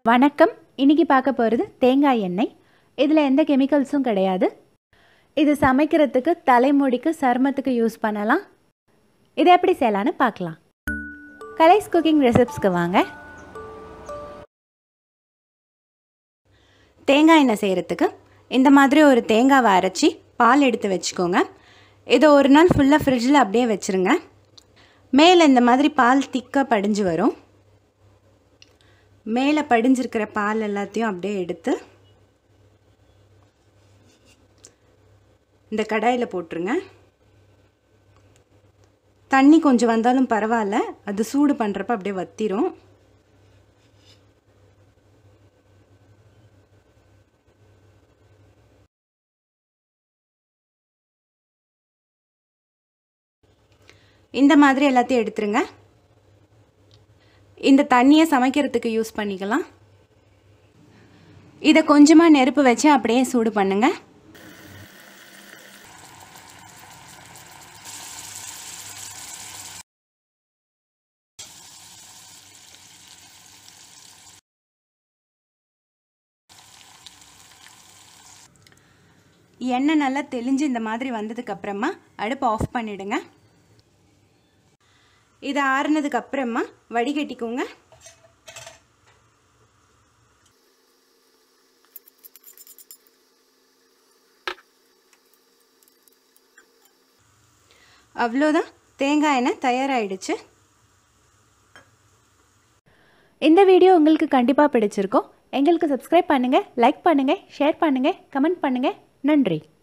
வணக்கம் இன்னைக்கு பார்க்க போகிறது தேங்காய் எண்ணெய் இதில் எந்த கெமிக்கல்ஸும் கிடையாது இது சமைக்கிறதுக்கு தலைமுடிக்கு சருமத்துக்கு யூஸ் பண்ணலாம் இதை எப்படி செய்யலான்னு பார்க்கலாம் கலைஸ் குக்கிங் ரெசிப்ஸ்க்கு வாங்க தேங்காய் எண்ணெய் செய்கிறதுக்கு இந்த மாதிரி ஒரு தேங்காவை அரைச்சி பால் எடுத்து வச்சுக்கோங்க இதை ஒரு நாள் ஃபுல்லாக ஃப்ரிட்ஜில் அப்படியே வச்சுருங்க மேலே இந்த மாதிரி பால் திக்காக படிஞ்சு வரும் மேலே படிஞ்சிருக்கிற பால் எல்லாத்தையும் அப்படியே எடுத்து இந்த கடாயில் போட்டுருங்க தண்ணி கொஞ்சம் வந்தாலும் பரவாயில்ல அது சூடு பண்ணுறப்ப அப்படியே வத்திரும் இந்த மாதிரி எல்லாத்தையும் எடுத்துருங்க இந்த தண்ணியை சமைக்கிறதுக்கு யூஸ் பண்ணிக்கலாம் இதை கொஞ்சமாக நெருப்பு வச்சு அப்படியே சூடு பண்ணுங்க எண்ணெய் நல்லா தெளிஞ்சு இந்த மாதிரி வந்ததுக்கு அப்புறமா அடுப்பை ஆஃப் பண்ணிடுங்க இது ஆறுனதுக்கு அப்புறமா வடிகட்டிக்கோங்க அவ்வளோதான் தேங்காய் எண்ணெய் தயாராகிடுச்சு இந்த வீடியோ உங்களுக்கு கண்டிப்பாக பிடிச்சிருக்கோம் எங்களுக்கு சப்ஸ்கிரைப் பண்ணுங்கள் லைக் பண்ணுங்கள் ஷேர் பண்ணுங்கள் கமெண்ட் பண்ணுங்கள் நன்றி